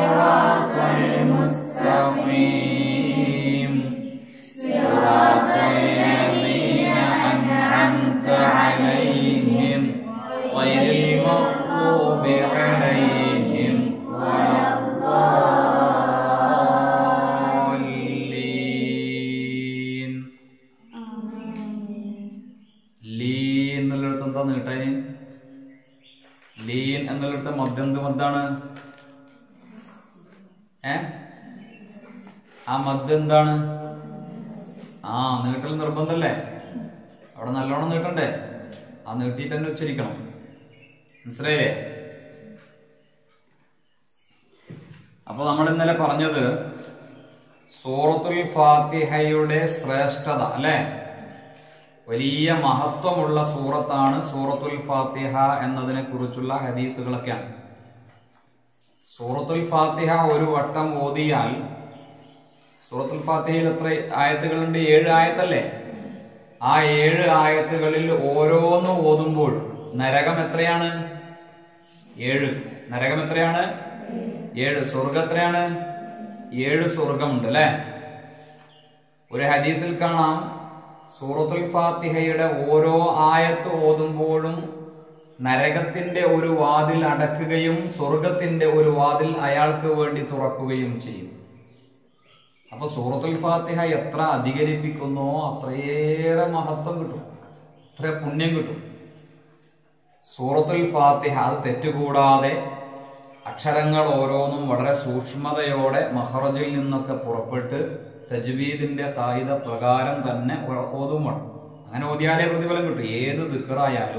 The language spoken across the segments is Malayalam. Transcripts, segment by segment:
الصراط المستقيم صراط الذين أنعمت عليهم غير المغضوب عليهم ولا الضالين ലീൻ എന്നുള്ളിടത്ത് എന്താ നീട്ടാന് ലീൻ എന്നുള്ളിടത്ത് മദ്യം എന്ത് മദ്ദാണ് ഏ ആ മദ്യം എന്താണ് ആ നീട്ടൽ നിർബന്ധല്ലേ അവിടെ നല്ലോണം നീട്ടണ്ടേ ആ നീട്ടിയിട്ട് തന്നെ ഉച്ചരിക്കണം മനസ്സിലായില്ലേ അപ്പൊ നമ്മൾ ഇന്നലെ പറഞ്ഞത് സൂറത്തുൽ ഫാത്തിഹയുടെ ശ്രേഷ്ഠത അല്ലെ വലിയ മഹത്വമുള്ള സൂറത്താണ് സൂറത്തുൽ ഫാത്തിഹ എന്നതിനെ കുറിച്ചുള്ള ഹദീസുകളൊക്കെയാണ് സൂറത്തുൽ ഫാത്തിഹ ഒരു വട്ടം ഓതിയാൽ സൂറത്തുൽ ഫാത്തിഹയിൽ എത്ര ആയത്തുകളുണ്ട് ഏഴ് ആയത്തല്ലേ ആ ഏഴ് ആയത്തുകളിൽ ഓരോന്ന് ഓതുമ്പോൾ നരകം എത്രയാണ് ഏഴ് നരകം എത്രയാണ് ഏഴ് സ്വർഗം എത്രയാണ് ഏഴ് സ്വർഗമുണ്ട് അല്ലെ ഒരു ഹദീസിൽ കാണാം സൂറത്തുൽ ഫാത്തിഹയുടെ ഓരോ ആയത്ത് ഓതുമ്പോഴും നരകത്തിന്റെ ഒരു വാതിൽ അടക്കുകയും സ്വർഗത്തിന്റെ ഒരു വാതിൽ അയാൾക്ക് വേണ്ടി തുറക്കുകയും ചെയ്യും അപ്പൊ സൂറത്തുൽ ഫാത്തിഹ എത്ര അധികരിപ്പിക്കുന്നോ അത്രയേറെ മഹത്വം കിട്ടും അത്ര പുണ്യം കിട്ടും സൂറത്തുൽ ഫാത്തിഹ അത് തെറ്റുകൂടാതെ അക്ഷരങ്ങൾ ഓരോന്നും വളരെ സൂക്ഷ്മതയോടെ മഹറജിൽ നിന്നൊക്കെ പുറപ്പെട്ട് തജ്വീദിന്റെ കായിക പ്രകാരം തന്നെ ഓ- ഓതും വേണം അങ്ങനെ ഓതിയാലേ പ്രതിഫലം കിട്ടും ഏത് ദിക്കറായാലും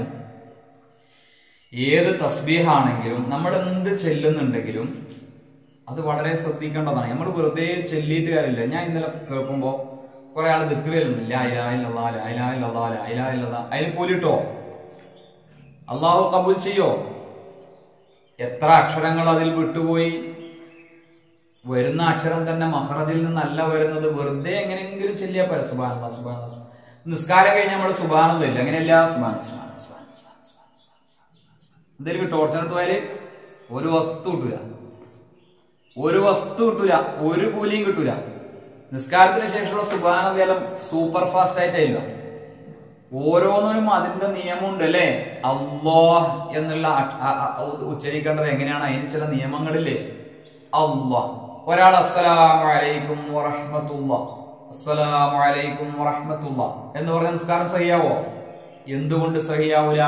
ഏത് തസ്ബീഹാണെങ്കിലും നമ്മൾ എന്ത് ചെല്ലുന്നുണ്ടെങ്കിലും അത് വളരെ ശ്രദ്ധിക്കേണ്ടതാണ് നമ്മൾ വെറുതെ ചെല്ലിയിട്ട് കാര്യമില്ല ഞാൻ ഇന്നലെ കേൾക്കുമ്പോ കുറെ ആൾ ദിക്കറിലുന്നില്ല അയിലായില്ലാ അയിലായില്ലാ അയിലായില്ലാ അതിന് പോലിട്ടോ അള്ളാഹു കബൂൽ ചെയ്യോ എത്ര അക്ഷരങ്ങൾ അതിൽ വിട്ടുപോയി വരുന്ന അക്ഷരം തന്നെ മഹറജിൽ നിന്നല്ല വരുന്നത് വെറുതെ എങ്ങനെയെങ്കിലും ചെല്ലിയാ പോരെ സുബാന സുബാന നിസ്കാരം കഴിഞ്ഞ് നമ്മൾ സുബാനതില്ല അങ്ങനെയല്ല സുബാന സുബാന സുബാന സുബാന സുബാന എന്തെങ്കിലും ടോർച്ചർ പോയാല് ഒരു വസ്തു കിട്ടൂല ഒരു വസ്തു കിട്ടൂല ഒരു കൂലിയും കിട്ടൂല നിസ്കാരത്തിന് ശേഷമുള്ള സുബാനതലം സൂപ്പർ ഫാസ്റ്റ് ആയിട്ടില്ല ഓരോന്നിനും അതിന്റെ നിയമമുണ്ട് അല്ലേ അള്ളാഹ് എന്നുള്ള അ- അ- അ- ഉച്ചരിക്കേണ്ടത് എങ്ങനെയാണ് അതിന് ചില നിയമങ്ങളില്ലേ അള്ളാഹ് ഒരാൾ അസ്സലാമു അലൈക്കും വറഹ്മത്തുള്ള അസ്സലാമു അലൈക്കും വറഹ്മത്തുള്ള എന്ന് പറഞ്ഞ നിസ്കാരം സഹിയാവോ എന്തുകൊണ്ട് സഹിയാവൂല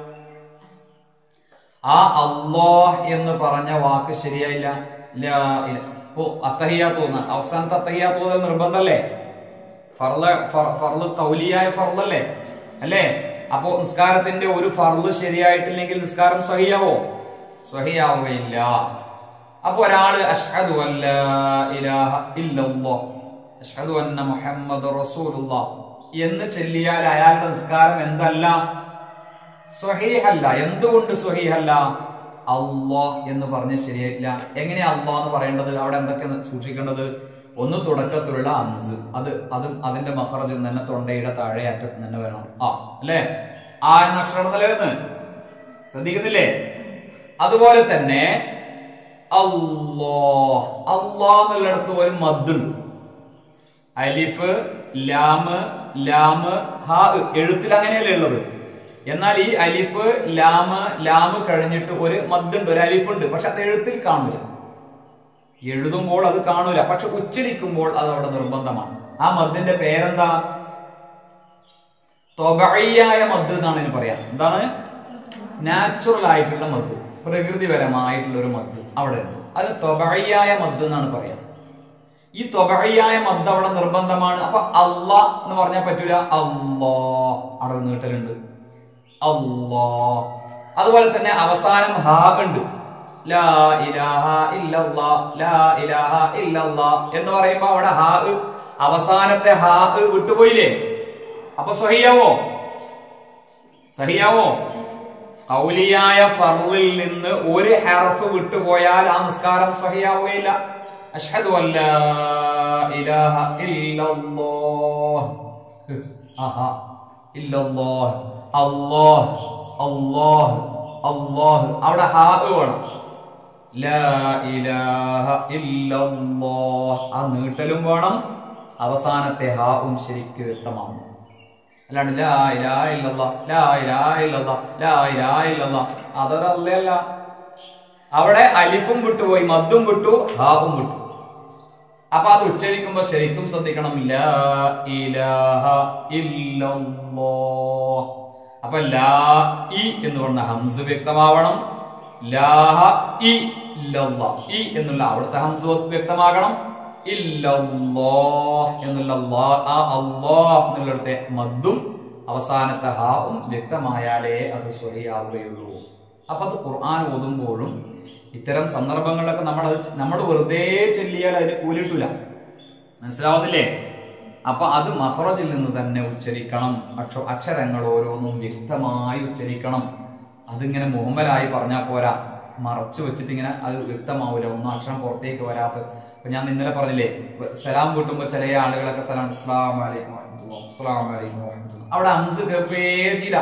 ആ അള്ളാഹ് എന്ന് പറഞ്ഞ വാക്ക് ശരിയായില്ല ലാ ഇല- ഇപ്പൊ അത്തഹിയാത്ത് തോന്നുന്ന അവസാനത്തെ അത്തഹിയാത്ത് തോന്നൽ നിർബന്ധല്ലേ ഫർള് ഫർ- ഫർള് കൗലിയായ ഫർളല്ലേ അല്ലേ അപ്പോ നിസ്കാരത്തിന്റെ ഒരു ഫർള് ശരിയായിട്ടില്ലെങ്കിൽ നിസ്കാരം സഹിയാവോ സഹിയാവുകയില്ല അപ്പൊ ഒരാള് അഷ്ഹദു അല്ല ഇലാഹ ഇല്ലല്ലാഹ് അഷ്ഹദു അന്ന മുഹമ്മദ് റസൂലുള്ളാഹ് എന്ന് ചൊല്ലിയാൽ അയാളുടെ നിസ്കാരം എന്തല്ല സ്വഹീഹല്ല എന്തുകൊണ്ട് സ്വഹീഹല്ല അള്ളാഹ് എന്ന് പറഞ്ഞ് ശരിയായിട്ടില്ല എങ്ങനെയാ അള്ളാഹ് എന്ന് പറയേണ്ടത് അവിടെ എന്തൊക്കെ സൂക്ഷിക്കേണ്ടത് ഒന്ന് തുടക്കത്തിലുള്ള അംസ് അത് അതും അതിന്റെ മഹറജിൽ തന്നെ തൊണ്ടയുടെ താഴെ അറ്റത്ത് തന്നെ വരണം ആ അല്ലേ ആ എന്ന അക്ഷരം നിലവിന്ന് ശ്രദ്ധിക്കുന്നില്ലേ അതുപോലെ തന്നെ അള്ളാ അള്ളാ എന്നുള്ളിടത്ത് ഒരു മദ്ദുണ്ട് അലിഫ് ലാമ് ലാമ് ഹാ എഴുത്തിൽ അങ്ങനെയല്ലേ ഉള്ളത് എന്നാൽ ഈ അലിഫ് ലാമ് ലാമ് കഴിഞ്ഞിട്ട് ഒരു മദ്ദുണ്ട് ഒരു അലിഫുണ്ട് പക്ഷെ അത് എഴുത്തിൽ കാണൂല എഴുതുമ്പോൾ അത് കാണൂല പക്ഷെ ഉച്ചരിക്കുമ്പോൾ അത് അവിടെ നിർബന്ധമാണ് ആ മദ്ദിന്റെ പേരെന്താ തൊബയ്യായ മദ് എന്നാണ് ഇതിന് പറയാം എന്താണ് നാച്ചുറൽ ആയിട്ടുള്ള മദ് പ്രകൃതിപരമായിട്ടുള്ള ഒരു മദ് അവിടെ ഉണ്ട് അത് തൊബയ്യായ മദ് എന്നാണ് പറയാം ഈ തൊബയ്യായ മദ് അവിടെ നിർബന്ധമാണ് അപ്പൊ അള്ളാ എന്ന് പറഞ്ഞാൽ പറ്റൂല അള്ളാ അവിടെ നീട്ടലുണ്ട് അള്ളാ അതുപോലെ തന്നെ അവസാനം ഹാ ഉണ്ട് ലാ ഇലാഹ ഇല്ലല്ലാ ലാ ഇലാഹ ഇല്ലല്ലാ എന്ന് പറയുമ്പോ അവിടെ ഹാ അവസാനത്തെ ഹാ വിട്ടുപോയില്ലേ അപ്പൊ സഹിയാവോ സഹിയാവോ കൗലിയായ ഫർളിൽ നിന്ന് ഒരു ഹർഫ് വിട്ടുപോയാൽ ആ നിസ്കാരം സഹിയാവുകയില്ല അഷ്ഹദു അല്ലാ ഇലാഹ ഇല്ലല്ലാഹ് ആഹാ ഇല്ലല്ലാഹ് അല്ലാഹ് അല്ലാഹ് അല്ലാഹ് അവിടെ ഹാ വേണം ലാ ഇലാഹ ഇല്ലല്ലാഹ് ആ നീട്ടലും വേണം അവസാനത്തെ ഹാവും ശരിക്ക് വ്യക്തമാവണം അല്ലാണ്ട് ലാ ഇലാഹ ഇല്ലല്ലാഹ് ലാ ഇലാഹ ഇല്ലല്ലാഹ് ലാ ഇലാഹ ഇല്ലല്ലാഹ് അതൊരല്ലല്ല അവിടെ അലിഫും വിട്ടുപോയി മദ്ദും വിട്ടു ഹാവും വിട്ടു അപ്പൊ അത് ഉച്ചരിക്കുമ്പോ ശരിക്കും ശ്രദ്ധിക്കണം ലാ ഇലാഹ ഇല്ലല്ലാഹ് അപ്പൊ ലാ ഇ എന്ന് പറഞ്ഞ ഹംസ് വ്യക്തമാവണം ലാഹ ഇ ഇല്ലല്ലാ ഇ എന്നുള്ള അവിടുത്തെ ഹംസ് വ്യക്തമാകണം ഇല്ലല്ലാഹ് എന്നുള്ള ലാ ആ അല്ലാഹ് എന്നുള്ളിടത്തെ മദ്ദും അവസാനത്തെ ഹാവും വ്യക്തമായാലേ അത് സ്വഹിയാവുകയുള്ളൂ അപ്പൊ അത് ഖുർആൻ ഓതുമ്പോഴും ഇത്തരം സന്ദർഭങ്ങളിലൊക്കെ നമ്മൾ അത് നമ്മൾ വെറുതെ ചൊല്ലിയാൽ അതിന് കൂലിട്ടില്ല മനസ്സിലാവുന്നില്ലേ അപ്പൊ അത് മഹറജിൽ നിന്ന് തന്നെ ഉച്ചരിക്കണം അക്ഷ അക്ഷരങ്ങൾ ഓരോന്നും വ്യക്തമായി ഉച്ചരിക്കണം അതിങ്ങനെ മുഹമ്മലായി പറഞ്ഞാൽ പോരാ മറച്ചു വെച്ചിട്ട് ഇങ്ങനെ അത് വ്യക്തമാവില്ല ഒന്നും അക്ഷരം പുറത്തേക്ക് വരാത്ത ഇപ്പൊ ഞാൻ ഇന്നലെ പറഞ്ഞില്ലേ സലാം കൂട്ടുമ്പോ ചില ആളുകളൊക്കെ സലാം അസ്സലാമു അലൈക്കും വറഹ്മത്തുള്ളാഹി, അസ്സലാമു അലൈക്കും വറഹ്മത്തുള്ളാഹി. അവിടെ അംസ് കേൾപ്പേ ചെയ്യില്ല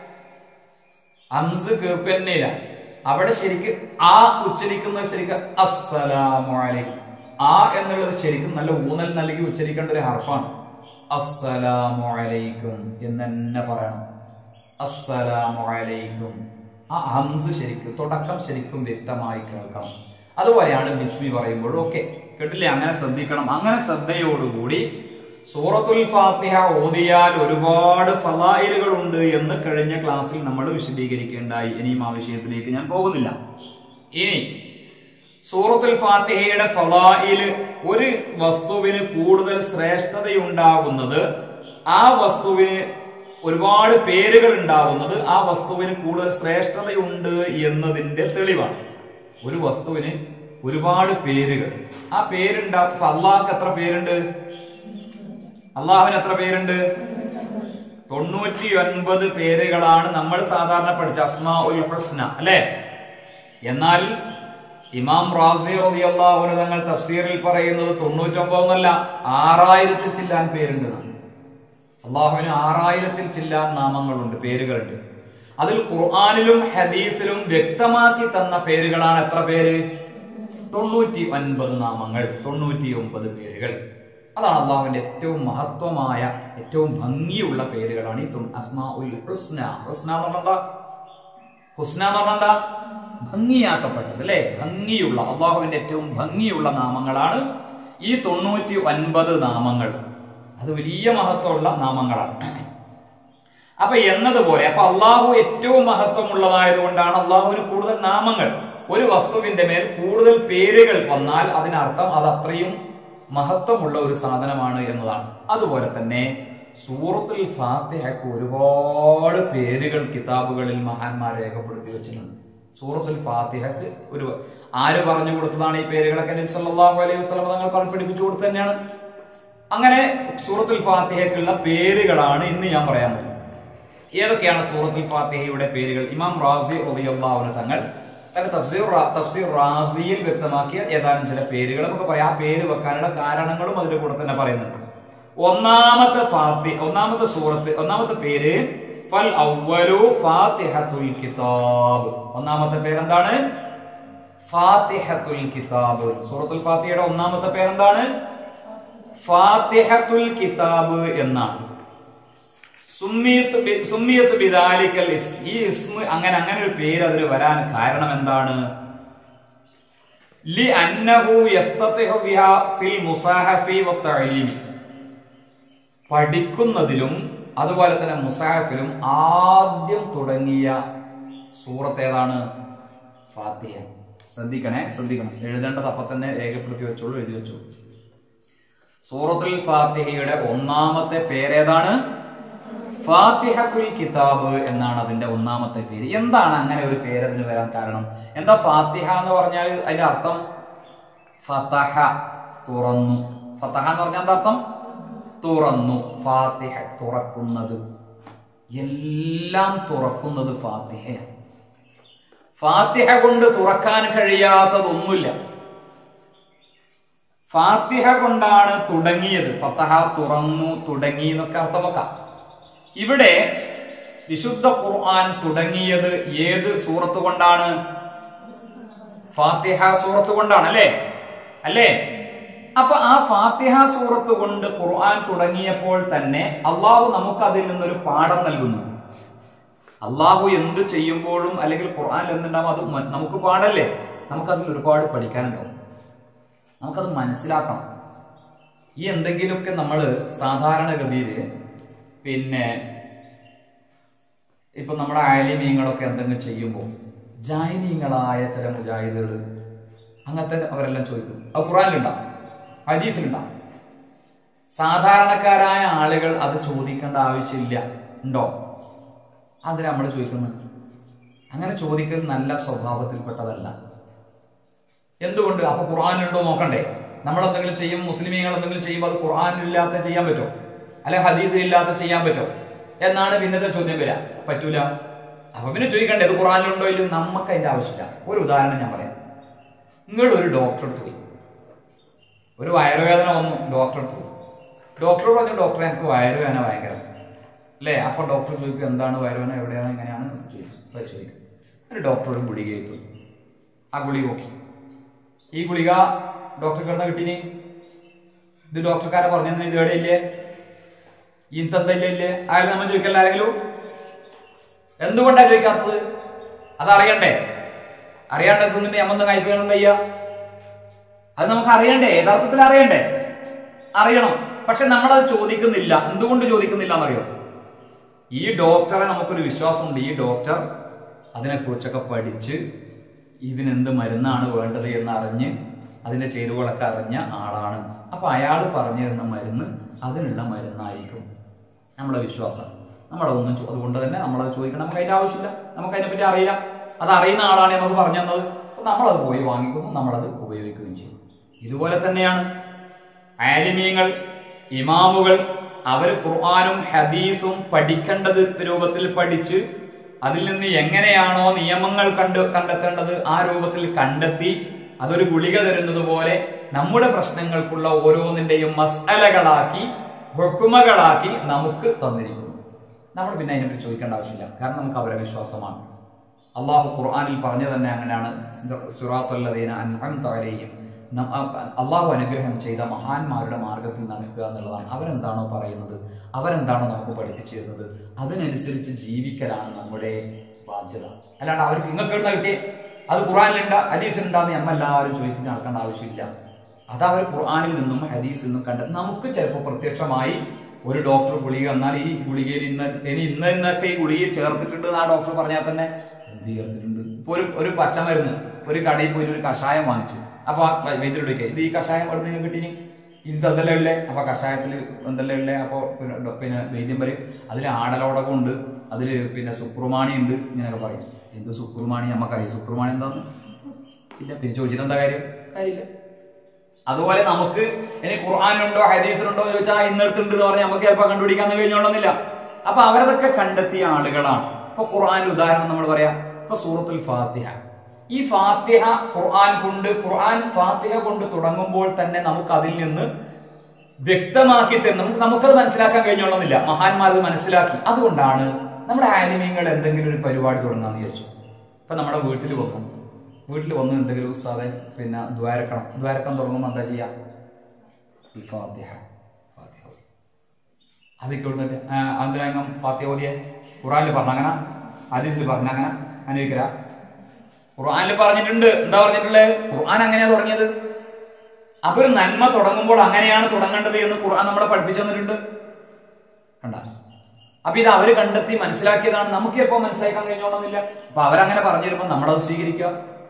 അംസ് കേൾപ്പന്നെയില്ല അവിടെ ശരിക്ക് ആ ഉച്ചരിക്കുന്നത് ശരിക്ക് അസ്സലാമു അലൈക്കും ആ എന്നുള്ളത് ശരിക്കും നല്ല ഊന്നൽ നൽകി ഉച്ചരിക്കേണ്ട ഒരു ഹർഫാണ് അസ്സലാമു അലൈക്കും എന്ന് തന്നെ പറയണം അസ്സലാമു അലൈക്കും ആ ഹംസ് ശരിക്കും തുടക്കം ശരിക്കും വ്യക്തമായി കേൾക്കണം അതുപോലെയാണ് ബിസ്മി പറയുമ്പോഴും ഒക്കെ കേട്ടില്ലേ അങ്ങനെ ശ്രദ്ധിക്കണം അങ്ങനെ ശ്രദ്ധയോടുകൂടി സൂറത്തുൽ ഫാത്തിഹ ഓതിയാൽ ഒരുപാട് ഫലായിലുകൾ ഉണ്ട് എന്ന് കഴിഞ്ഞ ക്ലാസ്സിൽ നമ്മൾ വിശദീകരിക്കേണ്ടായി ഇനിയും ആ വിഷയത്തിലേക്ക് ഞാൻ പോകുന്നില്ല ഇനി സൂറത്തുൽ ഫാത്തിഹയുടെ ഫലായില് ഒരു വസ്തുവിന് കൂടുതൽ ശ്രേഷ്ഠതയുണ്ടാകുന്നത് ആ വസ്തുവിന് ഒരുപാട് പേരുകൾ ഉണ്ടാവുന്നത് ആ വസ്തുവിന് കൂടുതൽ ശ്രേഷ്ഠതയുണ്ട് എന്നതിന്റെ തെളിവാണ് ഒരു വസ്തുവിന് ഒരുപാട് പേരുകൾ ആ പേരുണ്ടാവും അള്ളാഹ്ക്ക് എത്ര പേരുണ്ട് അള്ളാഹുവിന് എത്ര പേരുണ്ട് തൊണ്ണൂറ്റി ഒൻപത് പേരുകളാണ് നമ്മൾ സാധാരണ പഠിച്ച അസ്മാ ഉൽ ഹുസ്ന അല്ലെ എന്നാൽ ഇമാം റാസി റളിയല്ലാഹു തങ്ങൾ തഫ്സീറിൽ പറയുന്നത് തൊണ്ണൂറ്റൊമ്പതെന്നല്ല ആറായിരത്തി ചില്ലാൻ പേരുണ്ട് എന്നാണ്. അള്ളാഹുവിന് ആറായിരത്തിൽ ചില്ലാൻ നാമങ്ങളുണ്ട് പേരുകളുണ്ട് അതിൽ ഖുർആാനിലും ഹദീസിലും വ്യക്തമാക്കി തന്ന പേരുകളാണ് എത്ര പേര് തൊണ്ണൂറ്റി ഒൻപത് നാമങ്ങൾ തൊണ്ണൂറ്റി ഒമ്പത് പേരുകൾ അതാണ് അള്ളാഹുവിന്റെ ഏറ്റവും മഹത്വമായ ഏറ്റവും ഭംഗിയുള്ള പേരുകളാണ് ഈ തൊണ്ണൂ- അസ്മാ ഉൽ ഹുസ്ന ഹുസ്ന എന്ന് പറഞ്ഞാൽ എന്താ ഹുസ്ന എന്ന് പറഞ്ഞാൽ എന്താ ഭംഗിയാക്കപ്പെട്ടത് അല്ലെ ഭംഗിയുള്ള അള്ളാഹുവിന്റെ ഏറ്റവും ഭംഗിയുള്ള നാമങ്ങളാണ് ഈ തൊണ്ണൂറ്റി ഒൻപത് നാമങ്ങൾ അത് വലിയ മഹത്വമുള്ള നാമങ്ങളാണ് അപ്പൊ എന്നതുപോലെ അപ്പൊ അള്ളാഹു ഏറ്റവും മഹത്വമുള്ളതായതുകൊണ്ടാണ് അള്ളാഹുവിന് കൂടുതൽ നാമങ്ങൾ ഒരു വസ്തുവിന്റെ മേൽ കൂടുതൽ പേരുകൾ വന്നാൽ അതിനർത്ഥം അത് അത്രയും മഹത്വമുള്ള ഒരു സാധനമാണ് എന്നതാണ് അതുപോലെ തന്നെ സൂറത്തുൽ ഫാത്തിഹക്ക് ഒരുപാട് പേരുകൾ കിതാബുകളിൽ മഹാന്മാർ രേഖപ്പെടുത്തി വെച്ചിട്ടുണ്ട് സൂറത്തുൽ ഫാത്തിഹക്ക് ഒരു ആര് പറഞ്ഞു കൊടുത്തതാണ് ഈ പേരുകളൊക്കെ നബി സല്ലല്ലാഹു അലൈഹി വസല്ലം തങ്ങൾ പറഞ്ഞു പഠിപ്പിച്ചു കൊടുത്തു തന്നെയാണ് അങ്ങനെ സൂറത്തുൽ ഫാത്തിഹക്കുള്ള പേരുകളാണ് ഇന്ന് ഞാൻ പറയാൻ പോകുന്നത് ഏതൊക്കെയാണ് സൂറത്തുൽ ഫാത്തിഹയുടെ പേരുകൾ ഇമാം റാസി റളിയല്ലാഹു തങ്ങൾ തന്റെ തഫ്സീർ റാ- തഫ്സീർ റാസിയിൽ വ്യക്തമാക്കിയ ഏതാനും ചില പേരുകൾ നമുക്ക് പറയാം ആ പേര് വെക്കാനുള്ള കാരണങ്ങളും അതിന്റെ കൂടെ തന്നെ പറയുന്നുണ്ട് ഒന്നാമത്തെ ഫാത്തി ഒന്നാമത്തെ സൂറത്ത് ഒന്നാമത്തെ പേര് ഫൽ അവ്വലു ഫാത്തിഹത്തുൽ കിതാബ് ഒന്നാമത്തെ പേരെന്താണ് ഫാത്തിഹത്തുൽ കിതാബ് സൂറത്തുൽ ഫാത്തിഹയുടെ ഒന്നാമത്തെ പേരെന്താണ് ഫാത്തിഹത്തുൽ കിതാബ് എന്നാണ് സുമ്മിയത്ത് ബി- സുമ്മിയത്ത് ബിദാലിക്കൽ ഇസ്മ. ഈ ഇസ്മ അങ്ങനെ അങ്ങനെ ഒരു പേര് അതിന് വരാൻ കാരണം എന്താണ് ലി അന്നഹു യഫ്തതിഹു ബിഹാ ഫിൽ മുസാഹഫി വത്തഅലീമി പഠിക്കുന്നതിലും അതുപോലെ തന്നെ മുസാഹഫിലും ആദ്യം തുടങ്ങിയ സൂറത്ത് ഏതാണ് ഫാത്തിഹ ശ്രദ്ധിക്കണേ ശ്രദ്ധിക്കണം എഴുതേണ്ടത് അപ്പൊ തന്നെ രേഖപ്പെടുത്തി വെച്ചോളൂ എഴുതി വെച്ചോളൂ സൂറത്തുൽ ഫാത്തിഹയുടെ ഒന്നാമത്തെ പേരേതാണ് ഫാത്തിഹത്തുൽ കിതാബ് എന്നാണ് അതിന്റെ ഒന്നാമത്തെ പേര് എന്താണ് അങ്ങനെ ഒരു പേര് അതിന് വരാൻ കാരണം എന്താ ഫാത്തിഹ എന്ന് പറഞ്ഞാൽ അതിന്റെ അർത്ഥം ഫതഹ തുറന്നു ഫതഹ എന്ന് പറഞ്ഞാൽ എന്താ അർത്ഥം തുറന്നു ഫാത്തിഹ തുറക്കുന്നത് എല്ലാം തുറക്കുന്നത് ഫാത്തിഹയാണ് ഫാത്തിഹ കൊണ്ട് തുറക്കാൻ കഴിയാത്തതൊന്നുമില്ല ഫാത്തിഹ കൊണ്ടാണ് തുടങ്ങിയത് ഫത്തഹ തുറന്നു തുടങ്ങി എന്നൊക്കെ അർത്ഥം വെക്കാം ഇവിടെ വിശുദ്ധ ഖുർആൻ തുടങ്ങിയത് ഏത് സൂറത്ത് കൊണ്ടാണ് ഫാത്തിഹ സൂറത്ത് കൊണ്ടാണ് അല്ലേ അല്ലേ അപ്പൊ ആ ഫാത്തിഹ സൂറത്ത് കൊണ്ട് ഖുർആൻ തുടങ്ങിയപ്പോൾ തന്നെ അള്ളാഹു നമുക്ക് അതിൽ നിന്നൊരു പാഠം നൽകുന്നു അള്ളാഹു എന്ത് ചെയ്യുമ്പോഴും അല്ലെങ്കിൽ ഖുർആൻ എന്തുണ്ടാവും അത് മ- നമുക്ക് പാടല്ലേ നമുക്കതിൽ ഒരുപാട് പഠിക്കാനുണ്ടാവും നമുക്കത് മനസ്സിലാക്കണം ഈ എന്തെങ്കിലുമൊക്കെ നമ്മൾ സാധാരണഗതിയിൽ പിന്നെ ഇപ്പൊ നമ്മുടെ ആലിമീങ്ങളൊക്കെ എന്തെങ്കിലും ചെയ്യുമ്പോൾ ജാഹിലീങ്ങളായ ചില മുജാഹിദുകൾ അങ്ങനത്തെ അവരെല്ലാം ചോദിക്കും അത് ഖുറാനിലുണ്ടാവും ഹദീസിലുണ്ടാവും സാധാരണക്കാരായ ആളുകൾ അത് ചോദിക്കേണ്ട ആവശ്യമില്ല ഉണ്ടോ അതിന് നമ്മൾ ചോദിക്കുന്നത് അങ്ങനെ ചോദിക്കൽ നല്ല സ്വഭാവത്തിൽപ്പെട്ടതല്ല എന്തുകൊണ്ട് അപ്പൊ ഖുർആാനുണ്ടോ നോക്കണ്ടേ നമ്മൾ എന്തെങ്കിലും ചെയ്യും മുസ്ലിമീങ്ങൾ എന്തെങ്കിലും ചെയ്യുമ്പോൾ അത് ഖുർആാനില്ലാത്ത ചെയ്യാൻ പറ്റുമോ അല്ലെ ഹദീസിലില്ലാത്ത ചെയ്യാൻ പറ്റുമോ എന്നാണ് പിന്നത്തെ ചോദ്യം വരിക പറ്റൂല അപ്പൊ പിന്നെ ചോദിക്കണ്ടേ ഇത് ഖുർആാനിലുണ്ടോ ഇല്ലയോ നമുക്ക് അതിന്റെ ആവശ്യമില്ല ഒരു ഉദാഹരണം ഞാൻ പറയാം നിങ്ങൾ ഒരു ഡോക്ടർ അടുത്ത് പോയി ഒരു വയറുവേദന വന്നു ഡോക്ടർ അടുത്ത് പോയി ഡോക്ടർ പറഞ്ഞു ഡോക്ടറെ എനിക്ക് വയറുവേദന ഭയങ്കര അല്ലേ അപ്പൊ ഡോക്ടർ ചോദിക്കും എന്താണ് വയറുവേദന എവിടെയാണ് എങ്ങനെയാണ് എന്ന് ചോദിക്കും പരിശോധിക്കും ഒരു ഡോക്ടർ ഒരു ഗുളിക എത്തും ആ ഗുളിക നോക്കി ഈ ഗുളിക ഡോക്ടർക്ക് എവിടെ കിട്ടീനി ഇത് ഡോക്ടർക്കാരെ പറഞ്ഞു തന്നെ ഇത് എവിടെയില്ലേ ഈ തന്തല്ലേ ഇല്ലേ ആരും നമ്മൾ ചോദിക്കല്ല ആരെങ്കിലും എന്തുകൊണ്ടാ ചോദിക്കാത്തത് അതറിയണ്ടേ അറിയാണ്ടെത്തുന്നിട്ട് നമ്മൊന്ന് കൈപ്പേണം കയ്യ അത് നമുക്ക് അറിയണ്ടേ യഥാർത്ഥത്തിൽ അറിയണ്ടേ അറിയണം പക്ഷെ നമ്മളത് ചോദിക്കുന്നില്ല എന്തുകൊണ്ട് ചോദിക്കുന്നില്ല എന്നറിയോ ഈ ഡോക്ടറെ നമുക്കൊരു വിശ്വാസമുണ്ട് ഈ ഡോക്ടർ അതിനെക്കുറിച്ചൊക്കെ പഠിച്ച് ഇതിനെന്ത് മരുന്നാണ് വേണ്ടത് എന്ന് അറിഞ്ഞ് അതിന്റെ ചേരുവകളൊക്കെ അറിഞ്ഞ ആളാണ് അപ്പൊ അയാൾ പറഞ്ഞു തരുന്ന മരുന്ന് അതിനുള്ള മരുന്നായിരിക്കും നമ്മുടെ വിശ്വാസം നമ്മളതൊന്നും ചോ- അതുകൊണ്ട് തന്നെ നമ്മളത് ചോദിക്കണം നമുക്ക് അതിന്റെ ആവശ്യമില്ല നമുക്ക് അതിനെപ്പറ്റി അറിയില്ല അത് അറിയുന്ന ആളാണ് നമുക്ക് പറഞ്ഞു തന്നത് അപ്പൊ നമ്മളത് പോയി വാങ്ങിക്കുന്നു നമ്മളത് ഉപയോഗിക്കുകയും ചെയ്യും ഇതുപോലെ തന്നെയാണ് ആലിമീങ്ങൾ ഇമാമുകൾ അവർ ഖുർആാനും ഹദീസും പഠിക്കേണ്ടത് രൂപത്തിൽ പഠിച്ച് അതിൽ നിന്ന് എങ്ങനെയാണോ നിയമങ്ങൾ കണ്ട് കണ്ടെത്തേണ്ടത് ആ രൂപത്തിൽ കണ്ടെത്തി അതൊരു ഗുളിക തരുന്നത് പോലെ നമ്മുടെ പ്രശ്നങ്ങൾക്കുള്ള ഓരോന്നിന്റെയും മസാലകളാക്കി ഹുക്കുമകളാക്കി നമുക്ക് തന്നിരിക്കുന്നു നമ്മൾ പിന്നെ അതിനെപ്പറ്റി ചോദിക്കേണ്ട ആവശ്യമില്ല കാരണം നമുക്ക് അവരെ വിശ്വാസമാണ് അള്ളാഹു ഖുർആനിൽ പറഞ്ഞു തന്നെ അങ്ങനെയാണ് സുറാത്തുല്ലദീന അൻഅംത അലൈഹിം നം- അ- അള്ളാഹു അനുഗ്രഹം ചെയ്ത മഹാന്മാരുടെ മാർഗത്തിൽ നടക്കുക എന്നുള്ളതാണ് അവരെന്താണോ പറയുന്നത് അവരെന്താണോ നമുക്ക് പഠിപ്പിച്ചു തരുന്നത് അതിനനുസരിച്ച് ജീവിക്കലാണ് നമ്മുടെ ബാധ്യത അല്ലാണ്ട് അവർക്ക് നിങ്ങൾക്ക് എവിടുന്ന കിട്ടിയേ അത് ഖുർആനിലുണ്ട് ഹദീസിലുണ്ടാന്ന് നമ്മ എല്ലാവരും ചോദിച്ചിട്ട് നടക്കേണ്ട ആവശ്യമില്ല അത് അവർ ഖുർആനിൽ നിന്നും ഹദീസിൽ നിന്നും കണ്ട് നമുക്ക് ചിലപ്പോൾ പ്രത്യക്ഷമായി ഒരു ഡോക്ടർ ഗുളിക എന്നാൽ ഈ ഗുളികയിൽ ഇന്ന് ഇനി ഇന്ന് ഇന്നൊക്കെ ഈ ഗുളികയിൽ ചേർത്തിട്ടുണ്ട് എന്ന് ആ ഡോക്ടർ പറഞ്ഞാൽ തന്നെ എന്ത് ചേർത്തിട്ടുണ്ട് ഇപ്പൊ ഒരു ഒരു പച്ചമരുന്ന് ഒരു കടയിൽ പോയി ഒരു കഷായം വാങ്ങിച്ചു അപ്പൊ വൈദ്യുതിക്ക് ഇത് ഈ കഷായം എവിടെ നിന്ന് കിട്ടി ഇത് എന്തെല്ലാം ഉള്ളേ അപ്പൊ കഷായത്തിൽ എന്തെല്ലാം ഉള്ളേ അപ്പൊ പിന്നെ ഡോ- പിന്നെ വൈദ്യം പറയും അതിൽ ആടലോടകം ഉണ്ട് അതിൽ പിന്നെ സുക്രുമാണി ഉണ്ട് ഇങ്ങനെയൊക്കെ പറയും എന്ത് സുക്രുമാണി നമുക്കറിയാം സുക്രുമാണി എന്താന്ന് ഇല്ല പിന്നെ ചോദിച്ചിട്ട് എന്താ കാര്യം കാര്യമില്ല അതുപോലെ നമുക്ക് ഇനി ഖുർആാനുണ്ടോ ഹദീസിലുണ്ടോ ചോദിച്ചാൽ ഇന്നടുത്തുണ്ട് എന്ന് പറഞ്ഞാൽ നമുക്ക് ചിലപ്പോൾ കണ്ടുപിടിക്കാൻ കഴിഞ്ഞോളന്നില്ല അപ്പൊ അവരതൊക്കെ കണ്ടെത്തിയ ആളുകളാണ് ഇപ്പൊ ഖുർആാന്റെ ഉദാഹരണം നമ്മൾ പറയാം ഇപ്പൊ സൂറത്തുൽ ഫാത്തിഹ ഈ ഫാത്തിഹ ഖുർആൻ കൊണ്ട് ഖുർആൻ ഫാത്തിഹ കൊണ്ട് തുടങ്ങുമ്പോൾ തന്നെ നമുക്ക് അതിൽ നിന്ന് വ്യക്തമാക്കി തരുന്നു നമുക്ക് നമുക്കത് മനസ്സിലാക്കാൻ കഴിഞ്ഞോളന്നില്ല മഹാന്മാർ അത് മനസ്സിലാക്കി അതുകൊണ്ടാണ് നമ്മുടെ ആനിമീങ്ങൾ എന്തെങ്കിലും ഒരു പരിപാടി തുടങ്ങാന്ന് വിചാരിച്ചു ഇപ്പൊ നമ്മുടെ വീട്ടിൽ വന്നു വീട്ടിൽ വന്ന് എന്തെങ്കിലും ഉസ്താദെ പിന്നെ ദ്വാരക്കണം ദ്വാരക്കണം തുടങ്ങുമ്പോൾ എന്താ ചെയ്യാ ഈ ഫാത്തിഹ ഫാത്തിഹ ഓതി. അതൊക്കെ ഇവിടുന്ന് അന്തരംഗം ഫാത്തിഹ ഓതിയെ ഖുറാനിൽ പറഞ്ഞ അങ്ങനെ ഹദീസിൽ പറഞ്ഞ അങ്ങനെ അനുഭവിക്കല ഖുർആനിൽ പറഞ്ഞിട്ടുണ്ട് എന്താ പറഞ്ഞിട്ടുള്ളത് ഖുർആൻ അങ്ങനെയാ തുടങ്ങിയത് അപ്പൊ ഒരു നന്മ തുടങ്ങുമ്പോൾ അങ്ങനെയാണ് തുടങ്ങേണ്ടത് എന്ന് ഖുർആൻ നമ്മളെ പഠിപ്പിച്ചു തന്നിട്ടുണ്ട് കണ്ട അപ്പൊ ഇത് അവര് കണ്ടെത്തി മനസ്സിലാക്കിയതാണ് നമുക്ക് എപ്പോ മനസ്സിലാക്കാൻ കഴിഞ്ഞോണമെന്നില്ല അപ്പൊ അവരങ്ങനെ പറഞ്ഞു തരുമ്പോൾ നമ്മളത് സ്വീകരിക്കുക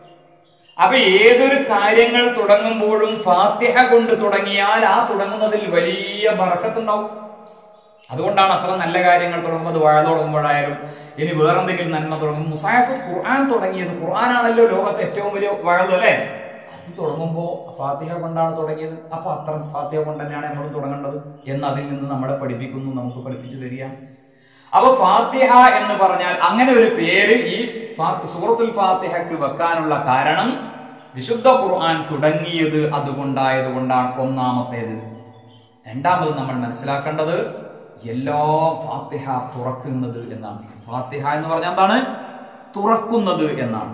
അപ്പൊ ഏതൊരു കാര്യങ്ങൾ തുടങ്ങുമ്പോഴും ഫാത്തിഹ കൊണ്ട് തുടങ്ങിയാൽ ആ തുടങ്ങുന്നതിൽ വലിയ ബറക്കത്തുണ്ടാവും അതുകൊണ്ടാണ് അത്ര നല്ല കാര്യങ്ങൾ തുടങ്ങുമ്പോൾ അത് വാഴ തുടങ്ങുമ്പോഴായാലും ഇനി വേറെന്തെങ്കിലും നന്മ തുടങ്ങും മുസാഫ് ഖുർആൻ തുടങ്ങിയത് ഖുർആനാണല്ലോ ലോകത്തെ ഏറ്റവും വലിയ വഴത് അല്ലേ അത് തുടങ്ങുമ്പോൾ ഫാത്തിഹ കൊണ്ടാണ് തുടങ്ങിയത് അപ്പൊ അത്ര ഫാത്തിഹ കൊണ്ട് തന്നെയാണ് നമ്മൾ തുടങ്ങേണ്ടത് എന്ന് അതിൽ നിന്ന് നമ്മളെ പഠിപ്പിക്കുന്നു നമുക്ക് പഠിപ്പിച്ചു തരിക അപ്പൊ ഫാത്തിഹ എന്ന് പറഞ്ഞാൽ അങ്ങനെ ഒരു പേര് ഈ ഫാ- സൂറത്തുൽ ഫാത്തിഹക്ക് വെക്കാനുള്ള കാരണം വിശുദ്ധ ഖുർആൻ തുടങ്ങിയത് അതുകൊണ്ടായത് കൊണ്ടാണ് ഒന്നാമത്തേത് രണ്ടാമത് നമ്മൾ മനസ്സിലാക്കേണ്ടത് എല്ലാ ഫാത്തിഹ തുറക്കുന്നത് എന്നാണ് ഫാത്തിഹ എന്ന് പറഞ്ഞാൽ എന്താണ് തുറക്കുന്നത് എന്നാണ്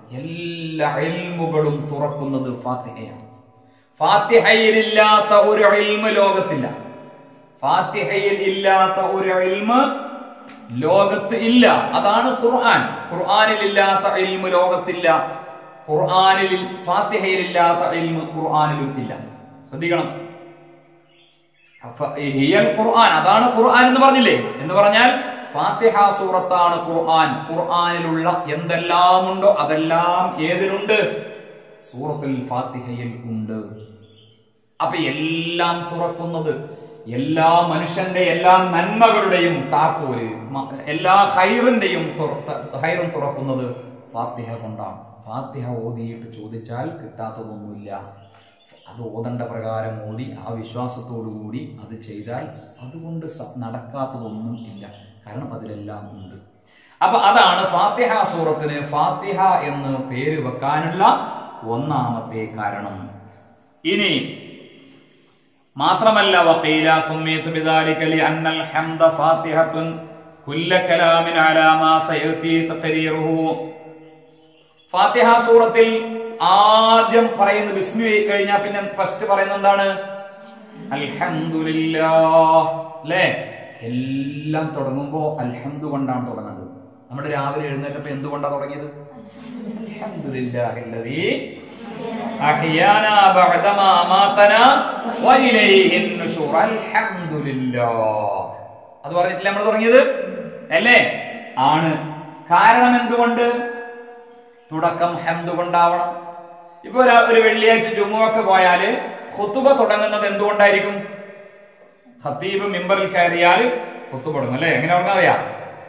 എല്ലാ ഇൽമുകളും തുറക്കുന്നത് ഫാത്തിഹയാണ് ഫാത്തിഹയിലില്ലാത്ത ഒരു ഇൽമ് ലോകത്തില്ല ഫാത്തിഹയിൽ ഇല്ലാത്ത ഒരു ഇൽമ് ലോകത്ത് ഇല്ല അതാണ് ഖുർആൻ ഖുർആനിൽ ഇല്ലാത്ത ഇൽമ് ലോകത്തില്ല ഖുർആനിൽ ഫാത്തിഹയിൽ ഇല്ലാത്ത ഇൽമ് ഖുർആനിലും ഇല്ല ശ്രദ്ധിക്കണം അപ്പൊ ഹിയൽ ഖുർആൻ അതാണ് ഖുർആൻ എന്ന് പറഞ്ഞില്ലേ എന്ന് പറഞ്ഞാൽ ഫാത്തിഹ സൂറത്താണ് ഖുർആൻ ഖുർആനിലുള്ള എന്തെല്ലാം ഉണ്ടോ അതെല്ലാം ഏതിലുണ്ട് സൂറത്തുൽ ഫാത്തിഹയിൽ ഉണ്ട് അപ്പൊ എല്ലാം തുറക്കുന്നത് എല്ലാ മനുഷ്യന്റെ എല്ലാ നന്മകളുടെയും താക്കോല് മ- എല്ലാ ഹൈറിന്റെയും തുറത്ത- ഹൈറും തുറക്കുന്നത് ഫാത്തിഹ കൊണ്ടാണ് ഫാത്തിഹ ഓതിയിട്ട് ചോദിച്ചാൽ കിട്ടാത്തതൊന്നുമില്ല അത് ഓതണ്ട പ്രകാരം ഓതി ആ വിശ്വാസത്തോടു കൂടി അത് ചെയ്താൽ അതുകൊണ്ട് സ- നടക്കാത്തതൊന്നും ഇല്ല കാരണം അതിലെല്ലാം ഉണ്ട് അപ്പൊ അതാണ് ഫാത്തിഹ സൂറത്തിന് ഫാത്തിഹ എന്ന് പേര് വെക്കാനുള്ള ഒന്നാമത്തെ കാരണം ഇനി മാത്രമല്ല വഖീല സുമ്മീതു ബിദാലിക ലിഅന്നൽ ഹംദ ഫാത്തിഹത്തുൻ കുല്ല കലാമിൻ അലാ മാ സയതി തഖരീറുഹു ഫാത്തിഹ സൂറത്തിൽ ആദ്യം പറയുന്ന ബിസ്മി കഴിഞ്ഞാൽ പിന്നെ ഫസ്റ്റ് പറയുന്ന എന്താണ് അൽഹംദുലില്ലാ അല്ലേ എല്ലാം തുടങ്ങുമ്പോ അൽഹംദു കൊണ്ടാണ് തുടങ്ങുന്നത് നമ്മുടെ രാവിലെ എഴുന്നേറ്റപ്പോ എന്തുകൊണ്ടാണ് തുടങ്ങിയത് അൽഹംദുലില്ലാഹില്ലദീ അഹ്യാനാ ബഅദമാ അമാതനാ വഇലൈഹിൻ നുശൂർ അൽഹംദുലില്ലാഹ് അത് പറഞ്ഞിട്ടില്ല നമ്മൾ തുടങ്ങിയത് അല്ലേ ആണ് കാരണം എന്തുകൊണ്ട് തുടക്കം ഹംദ് കൊണ്ടാവണം ഇപ്പൊ ഒരാ- ഒരു വെള്ളിയാഴ്ച ജുമുവൊക്കെ പോയാല് ഖുത്തുബ തുടങ്ങുന്നത് എന്തുകൊണ്ടായിരിക്കും ഖത്തീബ് മിമ്പറിൽ കയറിയാൽ ഖുത്തുബ തുടങ്ങും അല്ലേ എങ്ങനെ തുടങ്ങാൻ അറിയാം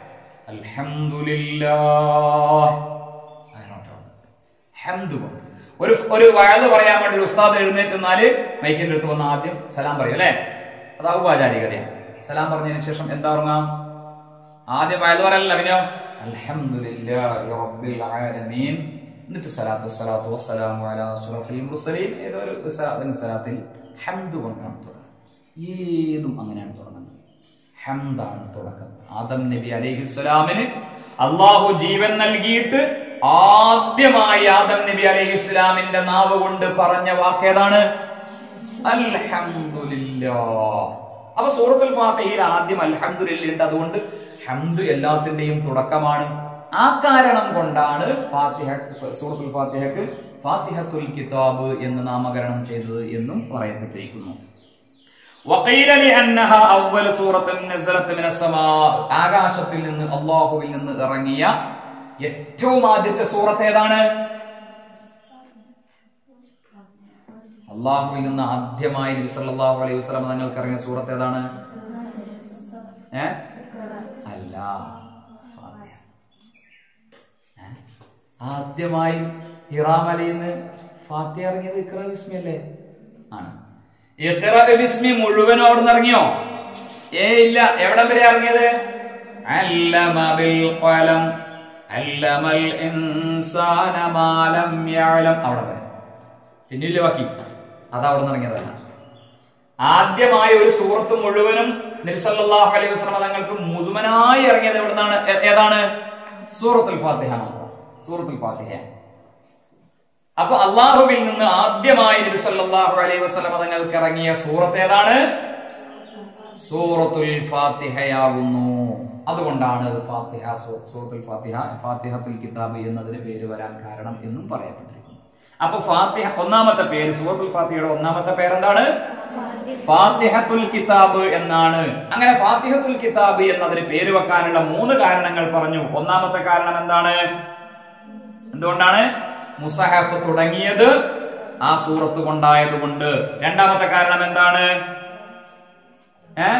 അൽഹംദുലില്ലാഹ് അതിനോട്ടാണ് ഹംദ് കൊണ്ട് ഒരു ഒരു വയത് പറയാൻ വേണ്ടി ഒരു ഉസ്താദ് എഴുന്നേറ്റ് നിന്നാല് മൈക്കിന്റെ അടുത്ത് വന്ന് ആദ്യം സലാം പറയും അല്ലേ അത് ഔപചാരികതയാണ് സലാം പറഞ്ഞതിന് ശേഷം എന്താ ഉറങ്ങാം ആദ്യം വയത് പറയല്ല പിന്നെ അൽഹംദുലില്ലാഹി റബ്ബിൽ ആലമീൻ എന്നിട്ട് സലാത്തു സലാത്തു വസ്സലാമു അലാ അഷ്റഫിൽ മുർസലീൻ ഏതോ ഒരു സ- അതിന് സലാത്തിൽ ഹംദ് കൊണ്ടാണ് തുടങ്ങുന്നത് ഏതും അങ്ങനെയാണ് തുടങ്ങുന്നത് ഹംദാണ് തുടക്കം ആദം നബി അലൈഹിസ്സലാമിന് അള്ളാഹു ജീവൻ നൽകിയിട്ട് ആദ്യമായി ആദം നബി അലൈഹിസ്സലാമിന്റെ നാവ് കൊണ്ട് പറഞ്ഞ വാക്കേതാണ് അൽഹംദുലില്ലാ അപ്പൊ സൂറത്തുൽ ഫാത്തിഹയിൽ ആദ്യം അൽഹംദുലില്ല ഉണ്ട് അതുകൊണ്ട് ഹംദ് എല്ലാത്തിന്റെയും തുടക്കമാണ് ആ കാരണം കൊണ്ടാണ് ഫാത്തിഹ സൂറത്തുൽ ഫാത്തിഹക്ക് ഫാത്തിഹത്തുൽ കിതാബ് എന്ന് നാമകരണം ചെയ്തത് എന്നും പറയപ്പെട്ടിരിക്കുന്നു വഖീല ലിഅന്നഹ അവ്വൽ സൂറത്തുൻ നസലത്ത് മിനസ് സമാ ആകാശത്തിൽ നിന്ന് അല്ലാഹുവിൽ നിന്ന് ഇറങ്ങിയ ഏറ്റവും ആദ്യത്തെ സൂറത്ത് ഏതാണ് അള്ളാഹുവിൽ നിന്ന് ആദ്യമായി നബി സല്ലല്ലാഹു അലൈഹി വസല്ലം തങ്ങൾക്ക് ഇറങ്ങിയ സൂറത്ത് ഏതാണ് ഏ അല്ല ഫാത്തിഹ. ഏ? ആദ്യമായി ഹിറാമലയിൽ നിന്ന് ഫാത്തിഹ ഇറങ്ങിയത് ഇക്ര ബിസ്മി അല്ലേ ആണ് ഇഖ്റ ബിസ്മി മുഴുവനും അവിടെ നിന്ന് ഇറങ്ങിയോ ഏ ഇല്ല എവിടം വരെ ഇറങ്ങിയത് അല്ലമ ബിൽ ഖലം അല്ലമൽ ഇൻസാന മാ ലം യഅലം അവിടെ വരെ പിന്നില്ല ബാക്കി അത് അവിടെ നിന്ന് ഇറങ്ങിയതല്ല ആദ്യമായി ഒരു സൂറത്ത് മുഴുവനും നബി സല്ലല്ലാഹു അലൈഹി വസല്ലം തങ്ങൾക്ക് മുഴുവനായി ഇറങ്ങിയത് എവിടുന്നാണ് ഏ- ഏതാണ് സൂറത്തുൽ ഫാത്തിഹ മാത്രം സൂറത്തുൽ ഫാത്തിഹ അപ്പൊ അള്ളാഹുവിൽ നിന്ന് ആദ്യമായി നബി സല്ലല്ലാഹു അലൈഹി വസല്ലം തങ്ങൾക്ക് ഇറങ്ങിയ സൂറത്ത് ഏതാണ് സൂറത്തുൽ ഫാത്തിഹയാകുന്നു അതുകൊണ്ടാണ് ഇത് ഫാത്തിഹ സൂ- സൂറത്തുൽ ഫാത്തിഹ ഫാത്തിഹത്തുൽ കിതാബ് എന്നതിന് പേര് വരാൻ കാരണം എന്നും പറയപ്പെട്ടിരിക്കുന്നു അപ്പൊ ഫാത്തിഹ ഒന്നാമത്തെ പേര് സൂറത്തുൽ ഫാത്തിഹയുടെ ഒന്നാമത്തെ പേരെന്താണ് ഫാത്തിഹത്തുൽ കിതാബ് എന്നാണ് അങ്ങനെ ഫാത്തിഹത്തുൽ കിതാബ് എന്നതിന് പേര് വെക്കാനുള്ള മൂന്ന് കാരണങ്ങൾ പറഞ്ഞു ഒന്നാമത്തെ കാരണം എന്താണ് എന്തുകൊണ്ടാണ് മുസഹഫ് തുടങ്ങിയത് ആ സൂറത്ത് കൊണ്ടായതുകൊണ്ട് രണ്ടാമത്തെ കാരണം എന്താണ് ഏ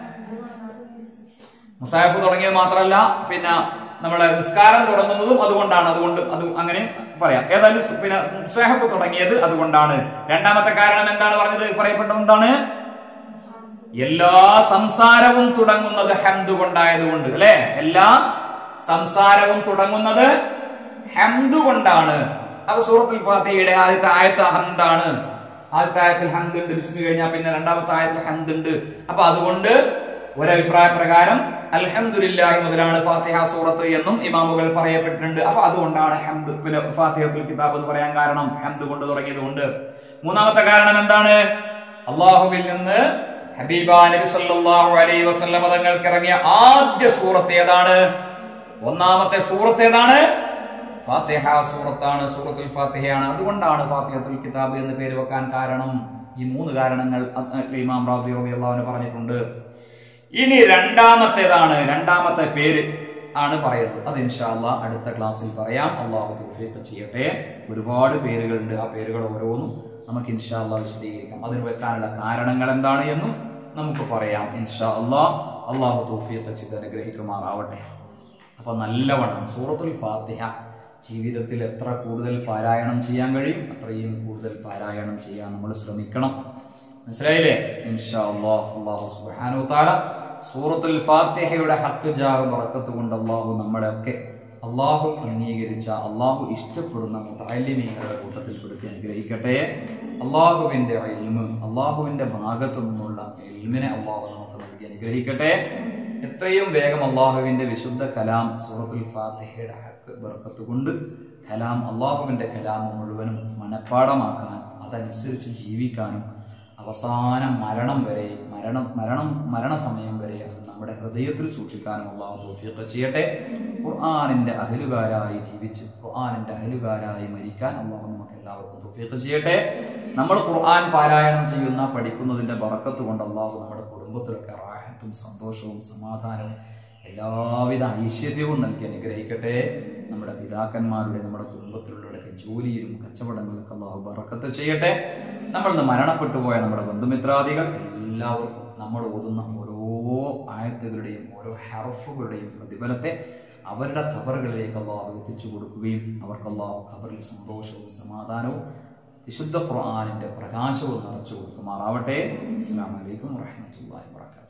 മുസാഫ് തുടങ്ങിയത് മാത്രമല്ല പിന്നെ നമ്മുടെ നിസ്കാരം തുടങ്ങുന്നതും അതുകൊണ്ടാണ് അതുകൊണ്ട് അത് അങ്ങനെ പറയാം ഏതായാലും പിന്നെ മുസാഹഫ് തുടങ്ങിയത് അതുകൊണ്ടാണ് രണ്ടാമത്തെ കാരണം എന്താണ് പറഞ്ഞത് പറയപ്പെട്ടത് എന്താണ് എല്ലാ സംസാരവും തുടങ്ങുന്നത് ഹംദ് കൊണ്ടായതുകൊണ്ട് അല്ലെ എല്ലാ സംസാരവും തുടങ്ങുന്നത് ഹംദ് കൊണ്ടാണ് അത് സൂറത്തുൽ ഫാത്തിഹയുടെ ആദ്യത്തെ ആയത്ത് ഹംദാണ് ആദ്യത്തെ ആയത്തിൽ ഹംദ് ഉണ്ട് ബിസ്മി കഴിഞ്ഞാൽ പിന്നെ രണ്ടാമത്തെ ആയത്തിൽ ഹംദ് ഉണ്ട് അപ്പൊ അതുകൊണ്ട് ഒരഭിപ്രായ പ്രകാരം അൽഹംദുലില്ലാഹി മുതലാണ് ഫാത്തിഹ സൂറത്ത് എന്നും ഇമാമുകൾ പറയപ്പെട്ടിട്ടുണ്ട് അപ്പൊ അതുകൊണ്ടാണ് ഹംദ് പിന്നെ ഫാത്തിഹത്തുൽ കിതാബ് എന്ന് പറയാൻ കാരണം ഹംദ് കൊണ്ട് തുടങ്ങിയത് കൊണ്ട് മൂന്നാമത്തെ കാരണം എന്താണ് അള്ളാഹുവിൽ നിന്ന് ഹബീബ നബി സല്ലല്ലാഹു അലൈഹി വസല്ലം തങ്ങൾക്ക് ഇറങ്ങിയ ആദ്യ സൂറത്ത് ഏതാണ് ഒന്നാമത്തെ സൂറത്ത് ഏതാണ് ഫാത്തിഹ സൂറത്താണ് സൂറത്തുൽ ഫാത്തിഹയാണ് അതുകൊണ്ടാണ് ഫാത്തിഹത്തുൽ കിതാബ് എന്ന് പേര് വെക്കാൻ കാരണം ഈ മൂന്ന് കാരണങ്ങൾ അ- ഇമാം റാസി റളിയല്ലാഹു അൻഹു പറഞ്ഞിട്ടുണ്ട് ഇനി രണ്ടാമത്തേതാണ് രണ്ടാമത്തെ പേര് ആണ് പറയുന്നത് അത് ഇൻഷാല്ല അടുത്ത ക്ലാസ്സിൽ പറയാം അള്ളാഹു തൗഫീഖ് ചെയ്യട്ടെ ഒരുപാട് പേരുകളുണ്ട് ആ പേരുകൾ ഓരോന്നും നമുക്ക് ഇൻഷാല്ല വിശദീകരിക്കാം അതിന് വെക്കാനുള്ള കാരണങ്ങൾ എന്താണ് എന്നും നമുക്ക് പറയാം ഇൻഷാ അള്ളാഹ് അള്ളാഹു തൗഫീഖ് ചെയ്ത് അനുഗ്രഹിക്കുമാറാവട്ടെ അപ്പൊ നല്ലവണ്ണം സൂറത്തുൽ ഫാത്തിഹ ജീവിതത്തിൽ എത്ര കൂടുതൽ പാരായണം ചെയ്യാൻ കഴിയും അത്രയും കൂടുതൽ പാരായണം ചെയ്യാൻ നമ്മൾ ശ്രമിക്കണം മനസ്സിലായില്ലേ ഇൻഷാ അല്ലാഹ് അല്ലാഹു സുബ്ഹാനഹു തആല സൂറത്തുൽ ഫാത്തിഹയുടെ ഹക്ക് ജാഹ് ബറക്കത്ത് കൊണ്ട് അല്ലാഹു നമ്മളെ ഒക്കെ അള്ളാഹു അംഗീകരിച്ച അള്ളാഹു ഇഷ്ടപ്പെടുന്ന മുതാലിമീങ്ങളുടെ കൂട്ടത്തിൽ പെടുത്തി അനുഗ്രഹിക്കട്ടെ അള്ളാഹുവിന്റെ ഇൽമ് അള്ളാഹുവിന്റെ ഭാഗത്തു നിന്നുള്ള ഇൽമിനെ അള്ളാഹു നമുക്ക് നൽകി അനുഗ്രഹിക്കട്ടെ എത്രയും വേഗം അള്ളാഹുവിന്റെ വിശുദ്ധ കലാം സൂറത്തുൽ ഫാത്തിഹയുടെ ഹക്ക് ബർക്കത്ത് കൊണ്ട് കലാം അള്ളാഹുവിന്റെ കലാം മുഴുവനും മനഃപ്പാടമാക്കാൻ അതനുസരിച്ച് ജീവിക്കാനും അവസാന മരണം വരെ മരണം മരണം മരണസമയം വരെ അത് നമ്മുടെ ഹൃദയത്തിൽ സൂക്ഷിക്കാനും അള്ളാഹു തൗഫീഖ് ചെയ്യട്ടെ ഖുർആാനിന്റെ അഹലുകാരായി ജീവിച്ച് ഖുർആാനിന്റെ അഹലുകാരായി മരിക്കാൻ അള്ളാഹു നമുക്ക് എല്ലാവർക്കും തൗഫീഖ് ചെയ്യട്ടെ നമ്മൾ ഖുർആൻ പാരായണം ചെയ്യുന്ന പഠിക്കുന്നതിന്റെ ബറക്കത്ത് കൊണ്ട് അള്ളാഹു നമ്മുടെ കുടുംബത്തിലൊക്കെ റാഹത്തും സന്തോഷവും സമാധാനവും എല്ലാവിധ ഐശ്വര്യവും നൽകി അനുഗ്രഹിക്കട്ടെ നമ്മുടെ പിതാക്കന്മാരുടെ നമ്മുടെ കുടുംബത്തിലുള്ളവരുടെ ജോലിയിലും കച്ചവടങ്ങളിലൊക്കെ അള്ളാഹു ബറക്കത്ത് ചെയ്യട്ടെ നമ്മൾ ഇന്ന് മരണപ്പെട്ടു പോയ നമ്മുടെ ബന്ധുമിത്രാദികൾ എല്ലാവർക്കും നമ്മൾ ഓതുന്ന ഓരോ ആയത്തുകളുടെയും ഓരോ ഹർഫുകളുടെയും പ്രതിഫലത്തെ അവരുടെ ഖബറുകളിലേക്ക് അള്ളാഹു എത്തിച്ചു കൊടുക്കുകയും അവർക്ക് അള്ളാഹു ഖബറിൽ സന്തോഷവും സമാധാനവും വിശുദ്ധ ഖുർആാനിന്റെ പ്രകാശവും നിറച്ചു കൊടുക്കുമാറാവട്ടെ അസ്സാം വലൈക്കും വാഹമത്തല്ലാ വാത്തു